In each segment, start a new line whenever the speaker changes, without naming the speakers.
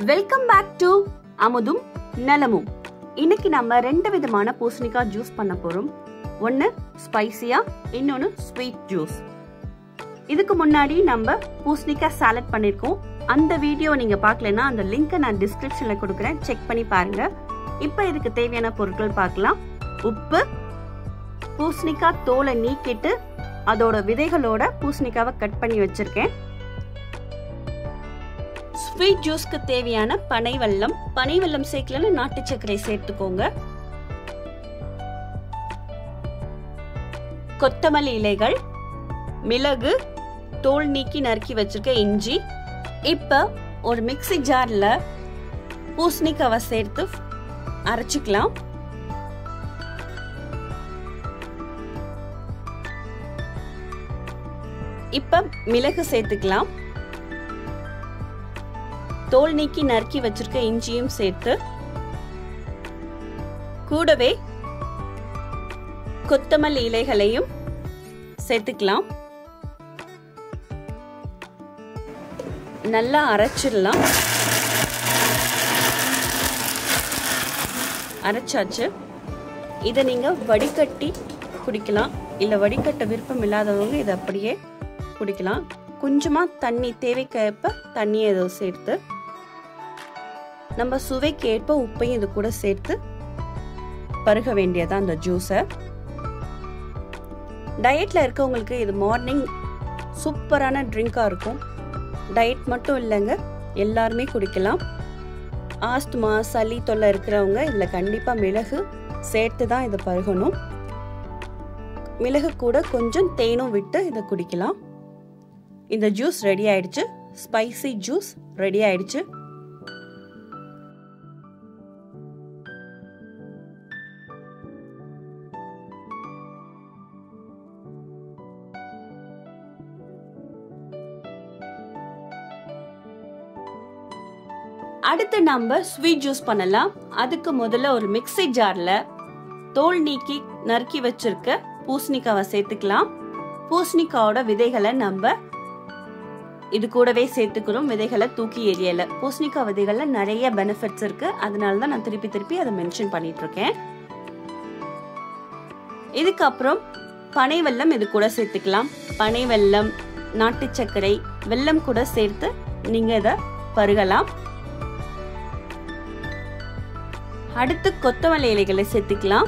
welcome back to அமுதும் நலமும் இன்னைக்கு நம்ம ரெண்டு விதமான பூசணிக்காய் ஜூஸ் பண்ண போறோம் ஒன்னு ஸ்பைசியா இன்னொன்னு ஸ்வீட் ஜூஸ் இதுக்கு முன்னாடி நம்ம பூசணிக்காய் சாலட் பண்ணிருக்கோம் அந்த வீடியோ நீங்க பார்க்கலனா அந்த லிங்கை நான் டிஸ்கிரிப்ஷன்ல கொடுக்குறேன் செக் பண்ணி பாருங்க இப்போ இதுக்கு தேவையான பொருட்கள் பார்க்கலாம் உப்பு பூசணிக்காய் தோலை நீக்கிட்டு அதோட விதைகளோட பூசணிக்காவை கட் பண்ணி வச்சிருக்கேன் ஸ்வீட் ஜூஸ்க்கு தேவையான பனை வெல்லம் பனை வெல்லம் சேர்க்கலன்னு நாட்டு சர்க்கரை சேர்த்துக்கோங்க கொத்தமல்லி இலைகள் மிளகு தோல் நீக்கி நறுக்கி வச்சிருக்க இஞ்சி இப்ப ஒரு மிக்சி ஜார்ல பூசணிக்காவை சேர்த்து அரைச்சிக்கலாம் இப்ப மிளகு சேர்த்துக்கலாம் தோல் நீக்கி நறுக்கி வச்சிருக்க இஞ்சியும் சேர்த்து கூடவே கொத்தமல்லி இலைகளையும் சேர்த்துக்கலாம் நல்லா அரைச்சிடலாம் அரைச்சாச்சு இதை நீங்க வடிகட்டி குடிக்கலாம் இல்லை வடிகட்ட விருப்பம் இல்லாதவங்க இதை அப்படியே குடிக்கலாம் கொஞ்சமாக தண்ணி தேவைக்கேற்ப தண்ணியை இதை சேர்த்து நம்ம சுவைக்கு ஏற்ப உப்பையும் இது கூட சேர்த்து பருக வேண்டியதா அந்த ஜூஸை டயட்ல இருக்கவங்களுக்கு இது மார்னிங் சூப்பரான ட்ரிங்காக இருக்கும் டயட் மட்டும் இல்லைங்க எல்லாருமே குடிக்கலாம் ஆஸ்துமா சளி தொல்லை இருக்கிறவங்க இதில் கண்டிப்பாக மிளகு சேர்த்து தான் இதை பருகணும் மிளகு கூட கொஞ்சம் தேனும் விட்டு இதை குடிக்கலாம் இந்த ஜூஸ் ரெடி ஆயிடுச்சு ஸ்பைசி ஜூஸ் ரெடி ஆயிடுச்சு அடுத்து நம்ம ஸ்வீட் ஜூஸ் பண்ணலாம் அதுக்கு முதல்ல ஒரு மிக்சி ஜார்ல தோல் நீக்கி நறுக்கி வச்சிருக்க பூசணிக்காவை சேர்த்துக்கலாம் பூசணிக்காவோட விதைகளை நம்ம இது கூடவே சேர்த்துக்கிறோம் விதைகளை தூக்கி எரியல பூசணிக்காய் விதைகள்ல நிறைய பெனிஃபிட்ஸ் இருக்கு அதனால தான் நான் திருப்பி திருப்பி அதை மென்ஷன் பண்ணிட்டு இருக்கேன் இதுக்கப்புறம் பனை வெல்லம் இது கூட சேர்த்துக்கலாம் பனை வெல்லம் நாட்டு சர்க்கரை வெல்லம் கூட சேர்த்து நீங்க இதை பருகலாம் அடுத்து கொத்தமல்லி இலைகளை சேர்த்துக்கலாம்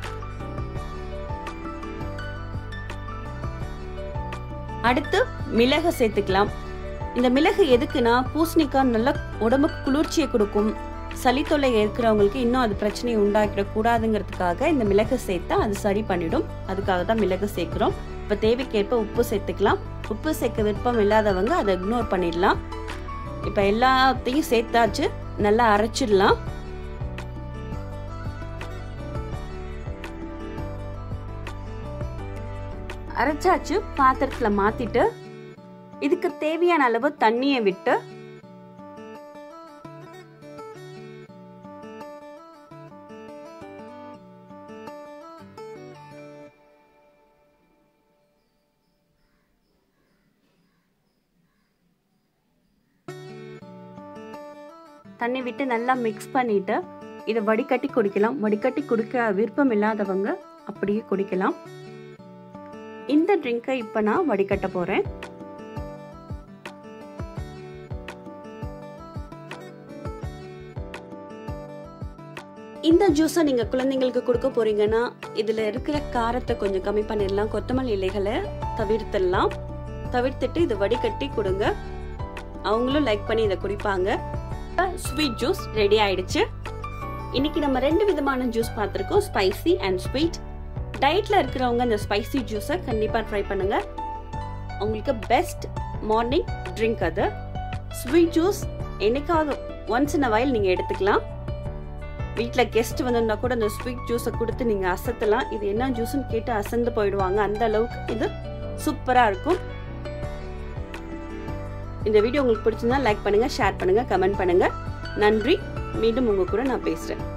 அடுத்து மிளகு சேர்த்துக்கலாம் இந்த மிளகு எதுக்குன்னா பூசணிக்காய் நல்லா உடம்புக்கு குளிர்ச்சியை கொடுக்கும் சளி தொல்லை இருக்கிறவங்களுக்கு இன்னும் அது பிரச்சனையை உண்டாக்கிடக் கூடாதுங்கிறதுக்காக இந்த மிளகு சேர்த்தா அது சரி பண்ணிடும் அதுக்காக தான் மிளகு சேர்க்கிறோம் இப்போ தேவைக்கேற்ப உப்பு சேர்த்துக்கலாம் உப்பு சேர்க்க விருப்பம் இல்லாதவங்க அதை இக்னோர் பண்ணிடலாம் இப்போ எல்லாத்தையும் சேர்த்தாச்சு நல்லா அரைச்சிடலாம் அரைச்சாச்சு பாத்திரத்துல மாத்திட்டு இதுக்கு தேவையான அளவு தண்ணியை விட்டு தண்ணி விட்டு நல்லா மிக்ஸ் பண்ணிட்டு இதை வடிகட்டி குடிக்கலாம் வடிகட்டி குடிக்க விருப்பம் இல்லாதவங்க அப்படியே குடிக்கலாம் இந்த ட்ரிங்கை இப்போ நான் வடிகட்ட போகிறேன் இந்த ஜூஸை நீங்கள் குழந்தைங்களுக்கு கொடுக்க போறீங்கன்னா இதில் இருக்கிற காரத்தை கொஞ்சம் கம்மி பண்ணிடலாம் கொத்தமல்லி இலைகளை தவிர்த்துடலாம் தவிர்த்துட்டு இதை வடிகட்டி கொடுங்க அவங்களும் லைக் பண்ணி இதை குடிப்பாங்க ஸ்வீட் ஜூஸ் ரெடி ஆயிடுச்சு இன்னைக்கு நம்ம ரெண்டு விதமான ஜூஸ் பார்த்துருக்கோம் ஸ்பைசி அண்ட் ஸ்வீட் டயட்ல இருக்கிறவங்க இந்த ஸ்பைசி ஜூஸை கண்டிப்பாக ட்ரை பண்ணுங்க உங்களுக்கு பெஸ்ட் மார்னிங் ட்ரிங்க் அது ஸ்வீட் ஜூஸ் என்னைக்காவது ஒன்ஸ் இன் அ வயல் நீங்கள் எடுத்துக்கலாம் வீட்டில் கெஸ்ட் வந்திருந்தா கூட இந்த ஸ்வீட் ஜூஸை கொடுத்து நீங்கள் அசத்தலாம் இது என்ன ஜூஸ்னு கேட்டு அசந்து போயிடுவாங்க அந்த அளவுக்கு இது சூப்பராக இருக்கும் இந்த வீடியோ உங்களுக்கு பிடிச்சிருந்தா லைக் பண்ணுங்க ஷேர் பண்ணுங்க கமெண்ட் பண்ணுங்க நன்றி மீண்டும் உங்க கூட நான் பேசுறேன்